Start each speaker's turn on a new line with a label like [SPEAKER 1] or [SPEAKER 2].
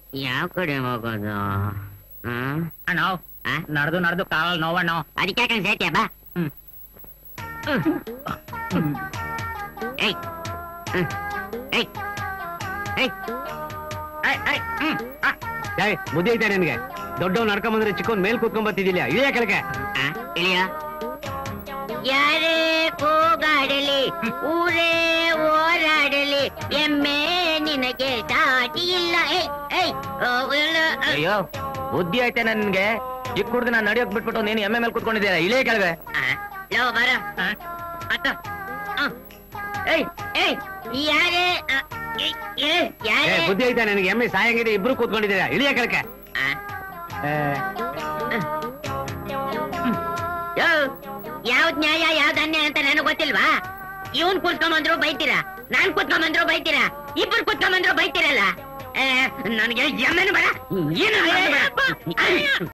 [SPEAKER 1] ಯಾವ ಕಡೆ ಹೋಗೋದು ಹ್ಮ್
[SPEAKER 2] ಅಣ್ಣ
[SPEAKER 1] ಆ?
[SPEAKER 2] ನಡೆದು ನಡೆದು ಕಾಲ್ ನೋವಣ್ಣ
[SPEAKER 1] ಅದಕ್ಕೆ ಯಾಕಂಗ್ ಸೇರ್ತೀಯ ಬಾ
[SPEAKER 2] ಹ್ಮ್.
[SPEAKER 1] ಏಯ್ ಹ್ಮ್. ಏಯ್ ಏಯ್
[SPEAKER 2] ಏಯ್, ಏಯ್, ಹ್ಮ್, ಆ,
[SPEAKER 3] ಏಯ್ ಬುದ್ಧಿ ಐತೆ ನಿನ್ಗೆ ದೊಡ್ಡವ್ ನಡ್ಕೊಂಡ್ ಬಂದ್ರೆ ಚಿಕ್ಕವನ್ ಮೇಲ್ ಕೂತ್ಕೊಂಡ್ ಬರ್ತಿದ್ದಿಲ್ಲ ಇಳಿಯ ಕೆಳಗೆ
[SPEAKER 1] ಆ, ಇಳಿಯ ಯಾರೇ ಕೂಗಾಡಲಿ ಊರೇ ಓಡಾಡಲಿ ಎಮ್ಮೆ ನಿನಗೆ ಸಾಟಿ ಇಲ್ಲ ಏಯ್ ಏಯ್ ಓ, ಇಲ್ಲ, ಆ,
[SPEAKER 3] ಅಯ್ಯೋ ಬುದ್ಧಿ ಐತೆ ನನ್ಗೆ ಚಿಕ್ಕ ಹುಡುಗ ನಾನು ನಡೆಯೋಕ್ ಬಿಟ್ಬಿಟ್ಟು ನೀನು ಎಮ್ಮೆ ಮೇಲೆ ಕೂತ್ಕೊಂಡಿದ್ದೀರಾ ಇಳಿಯ ಕೆಳಗೆ
[SPEAKER 1] ಆ, ಲೋ ಬರ
[SPEAKER 2] ಆ,
[SPEAKER 1] ಅತ್ತ ಆ. ಏಯ್ ಏಯ್ ಯಾರೇ ಆ, ಏಯ್, ಏಯ್, ಯಾರೇ
[SPEAKER 3] ಏ ಬುದ್ಧಿ ಐತೆ ನನಗೆ ಎಮ್ಮೆ ಸಾಯಂಗಿದೆ ಇಬ್ರು ಕೂತ್ಕೊಂಡಿದ್ದೀರಾ ಇಳಿಯ ಕೆಳಗೆ
[SPEAKER 1] ಆ,
[SPEAKER 3] ಏ,
[SPEAKER 1] ಯೋ, ಯಾವ್ದ್ ನ್ಯಾಯ ಯಾವ್ದ್ ಅನ್ಯಾಯ ಅಂತ ನನಗ್ ಗೊತ್ತಿಲ್ವಾ ಇವನ್ ಕೂತ್ಕೊಂಬಂದ್ರು ಬೈತೀರಾ ನಾನ್ ಕೂತ್ಕೊಂಬಂದ್ರು ಬೈತೀರಾ ಇಬ್ರು ಕೂತ್ಕೊಂಬಂದ್ರು ಬೈತೀರಲ್ಲ ಏ, ನನಗೆ ಎಮ್ಮೆನು ಬೇಡ ಏನು ಬೇಡ